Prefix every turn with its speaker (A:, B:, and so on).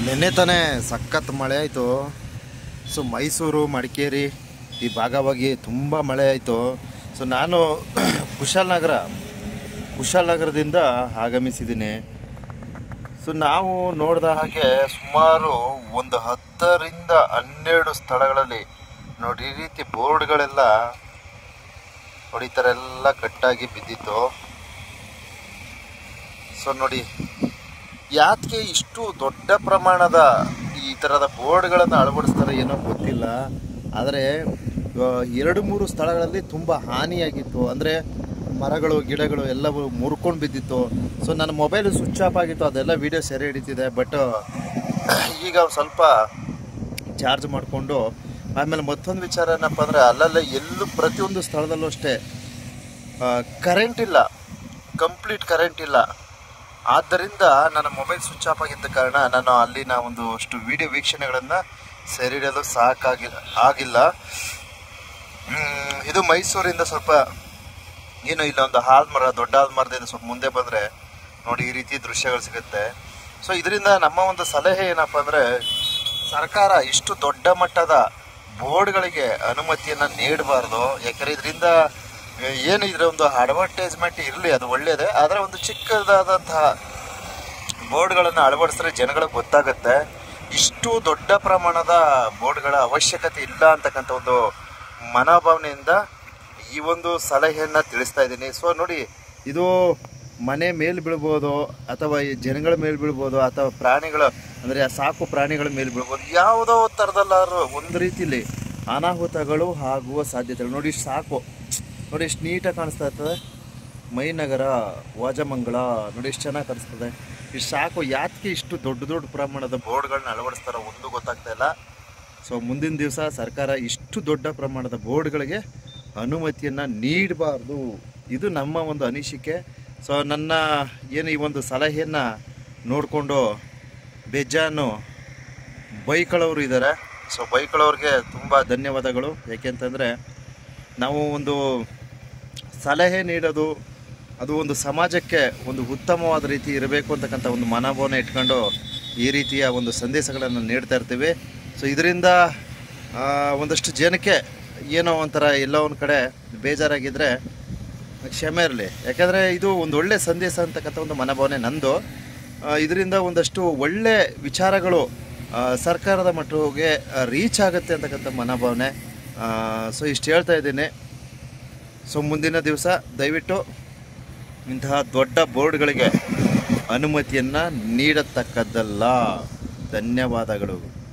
A: ನಿನ್ನೆ ತಾನೇ ಸಖತ್ ಮಳೆ ಆಯಿತು ಸೊ ಮೈಸೂರು ಮಡಿಕೇರಿ ಈ ಭಾಗವಾಗಿ ತುಂಬ ಮಳೆ ಆಯಿತು ಸೊ ನಾನು ಕುಶಾಲನಗರ ಕುಶಾಲನಗರದಿಂದ ಆಗಮಿಸಿದ್ದೀನಿ ಸೊ ನಾವು ನೋಡಿದ ಹಾಗೆ ಸುಮಾರು ಒಂದು ಹತ್ತರಿಂದ ಹನ್ನೆರಡು ಸ್ಥಳಗಳಲ್ಲಿ ನೋಡಿ ಈ ರೀತಿ ಬೋರ್ಡ್ಗಳೆಲ್ಲ ನೋಡಿ ಈ ಥರ ಎಲ್ಲ ಕಟ್ಟಾಗಿ ಬಿದ್ದಿತ್ತು ಸೊ ನೋಡಿ ಯಾಕೆ ಇಷ್ಟು ದೊಡ್ಡ ಪ್ರಮಾಣದ ಈ ಥರದ ಬೋರ್ಡ್ಗಳನ್ನು ಅಳವಡಿಸ್ತಾರೆ ಏನೋ ಗೊತ್ತಿಲ್ಲ ಆದರೆ ಆ, ಎರಡು ಮೂರು ಸ್ಥಳಗಳಲ್ಲಿ ತುಂಬ ಹಾನಿಯಾಗಿತ್ತು ಅಂದರೆ ಮರಗಳು ಗಿಡಗಳು ಎಲ್ಲವೂ ಮುರ್ಕೊಂಡು ಬಿದ್ದಿತ್ತು ಸೊ ನನ್ನ ಮೊಬೈಲು ಸ್ವಿಚ್ ಆಫ್ ಆಗಿತ್ತು ಅದೆಲ್ಲ ವೀಡಿಯೋ ಸೆರೆ ಹಿಡಿತಿದೆ ಬಟ್ ಈಗ ಒಂದ್ ಸ್ವಲ್ಪ ಚಾರ್ಜ್ ಮಾಡಿಕೊಂಡು ಆಮೇಲೆ ಮತ್ತೊಂದು ವಿಚಾರ ಏನಪ್ಪ ಅಂದರೆ ಅಲ್ಲಲ್ಲೇ ಎಲ್ಲೂ ಪ್ರತಿಯೊಂದು ಸ್ಥಳದಲ್ಲೂ ಅಷ್ಟೇ ಕರೆಂಟ್ ಇಲ್ಲ ಕಂಪ್ಲೀಟ್ ಕರೆಂಟ್ ಇಲ್ಲ ಆದ್ದರಿಂದ ನನ್ನ ಮೊಬೈಲ್ ಸ್ವಿಚ್ ಆಫ್ ಆಗಿದ್ದ ಕಾರಣ ನಾನು ಅಲ್ಲಿನ ಒಂದು ಅಷ್ಟು ವಿಡಿಯೋ ವೀಕ್ಷಣೆಗಳನ್ನು ಸೆರೆ ಹಿಡಿಯಲು ಸಾಕಾಗಿಲ್ಲ ಆಗಿಲ್ಲ ಹ್ಮ್, ಇದು ಮೈಸೂರಿಂದ ಸ್ವಲ್ಪ ಏನು ಇಲ್ಲ ಒಂದು ಹಾಲ್ಮರ ದೊಡ್ಡ ಹಾಲ್ಮರದಿಂದ ಸ್ವಲ್ಪ ಮುಂದೆ ಬಂದರೆ ನೋಡಿ ಈ ರೀತಿ ದೃಶ್ಯಗಳು ಸಿಗುತ್ತೆ ಸೊ ಇದರಿಂದ ನಮ್ಮ ಒಂದು ಸಲಹೆ ಏನಪ್ಪ ಅಂದರೆ ಸರ್ಕಾರ ಇಷ್ಟು ದೊಡ್ಡ ಮಟ್ಟದ ಬೋರ್ಡ್ಗಳಿಗೆ ಅನುಮತಿಯನ್ನು ನೀಡಬಾರ್ದು ಯಾಕಂದರೆ ಇದರಿಂದ ಏನು ಇದರ ಒಂದು ಅಡ್ವರ್ಟೈಸ್ಮೆಂಟ್ ಇರಲಿ ಅದು ಒಳ್ಳೆಯದೇ ಆದರೆ ಒಂದು ಚಿಕ್ಕದಾದಂತಹ ಬೋರ್ಡ್ಗಳನ್ನು ಅಳವಡಿಸಿದ್ರೆ ಜನಗಳಿಗೆ ಗೊತ್ತಾಗುತ್ತೆ ಇಷ್ಟು ದೊಡ್ಡ ಪ್ರಮಾಣದ ಬೋರ್ಡ್ಗಳ ಅವಶ್ಯಕತೆ ಇಲ್ಲ ಅಂತಕ್ಕಂಥ ಒಂದು ಮನೋಭಾವನೆಯಿಂದ ಈ ಒಂದು ಸಲಹೆಯನ್ನು ತಿಳಿಸ್ತಾ ಇದ್ದೀನಿ ಸೊ ನೋಡಿ ಇದು ಮನೆ ಮೇಲೆ ಬೀಳ್ಬೋದು ಅಥವಾ ಈ ಜನಗಳ ಮೇಲೆ ಬೀಳ್ಬೋದು ಅಥವಾ ಪ್ರಾಣಿಗಳ ಅಂದರೆ ಸಾಕು ಪ್ರಾಣಿಗಳ ಮೇಲೆ ಬೀಳ್ಬೋದು ಯಾವುದೋ ಥರದಲ್ಲಾದ್ರೂ ಒಂದು ರೀತಿಲಿ ಅನಾಹುತಗಳು ಆಗುವ ಸಾಧ್ಯತೆಗಳು ನೋಡಿ ಇಷ್ಟು ಸಾಕು ನೋಡಿ ಎಷ್ಟು ನೀಟಾಗಿ ಕಾಣಿಸ್ತಾ ಇರ್ತದೆ ಮೈನಗರ ವಾಜಮಂಗಳ ನೋಡಿ ಎಷ್ಟು ಚೆನ್ನಾಗಿ ಕಾಣಿಸ್ತದೆ ಇಷ್ಟು ಸಾಕು ಯಾಕೆ ಇಷ್ಟು ದೊಡ್ಡ ದೊಡ್ಡ ಪ್ರಮಾಣದ ಬೋರ್ಡ್ಗಳನ್ನ ಅಳವಡಿಸ್ತಾರೋ ಒಂದು ಗೊತ್ತಾಗ್ತಾ ಇಲ್ಲ ಸೊ ಮುಂದಿನ ದಿವಸ ಸರ್ಕಾರ ಇಷ್ಟು ದೊಡ್ಡ ಪ್ರಮಾಣದ ಬೋರ್ಡ್ಗಳಿಗೆ ಅನುಮತಿಯನ್ನು ನೀಡಬಾರ್ದು ಇದು ನಮ್ಮ ಒಂದು ಅನಿಸಿಕೆ ಸೊ ನನ್ನ ಏನು ಈ ಒಂದು ಸಲಹೆಯನ್ನು ನೋಡಿಕೊಂಡು ಬೇಜಾನು ಬೈಕ್ಗಳವರು ಇದ್ದಾರೆ ಸೊ ಬೈಕ್ಗಳವ್ರಿಗೆ ತುಂಬ ಧನ್ಯವಾದಗಳು ಯಾಕೆಂತಂದರೆ ನಾವು ಒಂದು ಸಲಹೆ ನೀಡೋದು ಅದು ಒಂದು ಸಮಾಜಕ್ಕೆ ಒಂದು ಉತ್ತಮವಾದ ರೀತಿ ಇರಬೇಕು ಅಂತಕ್ಕಂಥ ಒಂದು ಮನೋಭಾವನೆ ಇಟ್ಕೊಂಡು ಈ ರೀತಿಯ ಒಂದು ಸಂದೇಶಗಳನ್ನು ನೀಡ್ತಾ ಇರ್ತೀವಿ ಸೊ ಇದರಿಂದ ಆ, ಒಂದಷ್ಟು ಜನಕ್ಕೆ ಏನೋ ಒಂಥರ ಎಲ್ಲೋ ಒಂದು ಕಡೆ ಬೇಜಾರಾಗಿದ್ದರೆ ಕ್ಷಮೆ ಇರಲಿ ಯಾಕಂದರೆ ಇದು ಒಂದು ಒಳ್ಳೆ ಸಂದೇಶ ಅಂತಕ್ಕಂಥ ಒಂದು ಮನೋಭಾವನೆ ನಂದು ಇದರಿಂದ ಒಂದಷ್ಟು ಒಳ್ಳೆ ವಿಚಾರಗಳು ಆ, ಸರ್ಕಾರದ ಮಟ್ಟಿಗೆ ರೀಚ್ ಆಗುತ್ತೆ ಅಂತಕ್ಕಂಥ ಮನೋಭಾವನೆ ಸೊ ಇಷ್ಟು ಹೇಳ್ತಾ ಇದ್ದೀನಿ ಸೊ ಮುಂದಿನ ದಿವಸ ದಯವಿಟ್ಟು ಇಂತಹ ದೊಡ್ಡ ಬೋರ್ಡ್ಗಳಿಗೆ ಅನುಮತಿಯನ್ನು ನೀಡತಕ್ಕದ್ದಲ್ಲ ಧನ್ಯವಾದಗಳು